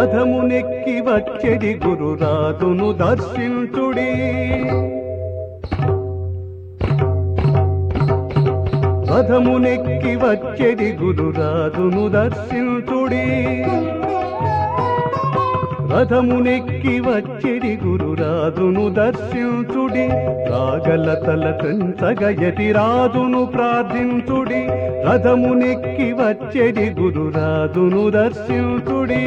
రథమునెక్కి వచ్చెడి గురురాజును దర్శించుడి రథమునెక్కి వచ్చెడి గురురాజును దర్శించుడి రథమునెక్కి వచ్చెడి గురురాజును దర్శించుడి రాగల తల తెంచగయతి రాజును ప్రార్థించుడి రథమునెక్కి వచ్చెడి గురురాజును దర్శించుడి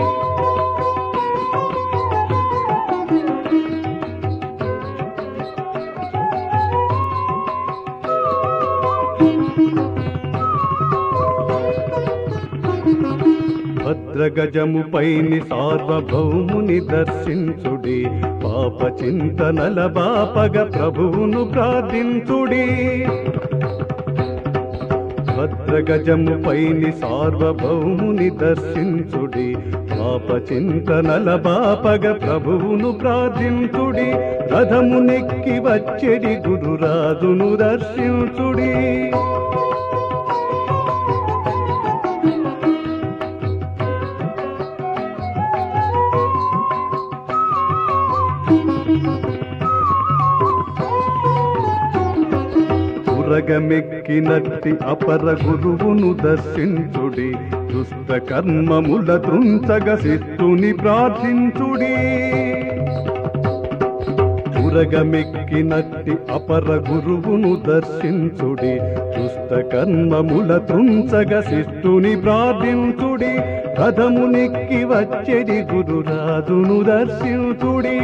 భద్రగజముపైని సార్వభౌముని దర్శించుడి పాప చింతనల బాపగ ప్రభువును ప్రార్థించుడి భద్రగజముపైని సార్వభౌముని దర్శించుడి పాప చింతనల బాపగ ప్రభువును ప్రార్థించుడి రథమునెక్కి వచ్చెడి గురురాజును దర్శించుడి పురగమెక్కినట్టి అపర గురువును దర్శించుడి దుష్ట కర్మముల తుంచగ శిస్తుని ప్రార్థించుడి పురగమెక్కినట్టి అపర గురువును దర్శించుడి దుష్ట కర్మముల తుంచగ శిస్తుని ప్రార్థించుడి రథమునెక్కి వచ్చెడి గురురాజును దర్శించుడి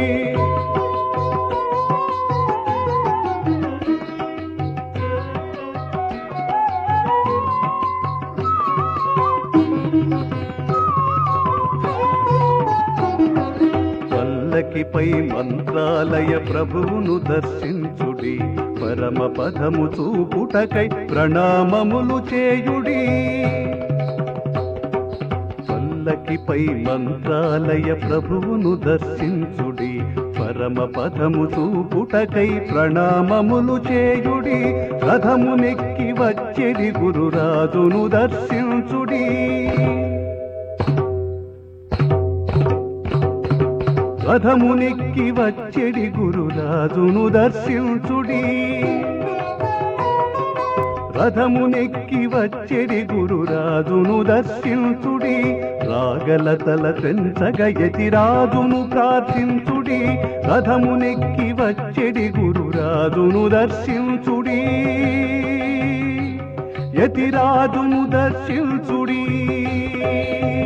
పల్లకిపై మంత్రాలయ ప్రభువును దర్శించుడి పరమ పదము చూపుటకై ప్రణామములు చేయుడి పల్లకిపై మంత్రాలయ ప్రభువును దర్శించుడి పరమ పదము చూపుటకై ప్రణామములు చేయుడి రథమునెక్కి వచ్చెడి గురురాజును దర్శించుడి రథమునెక్కి వచ్చెడి గురురాజును దర్శించుడి రథమునెక్కి వచ్చెడి గురురాజును దర్శించుడి రాగల తల తెంచగయతి రాజును ప్రార్థించుడి రథమునెక్కి వచ్చెడి గురురాజును దర్శించుడి యతిరాజును దర్శించుడి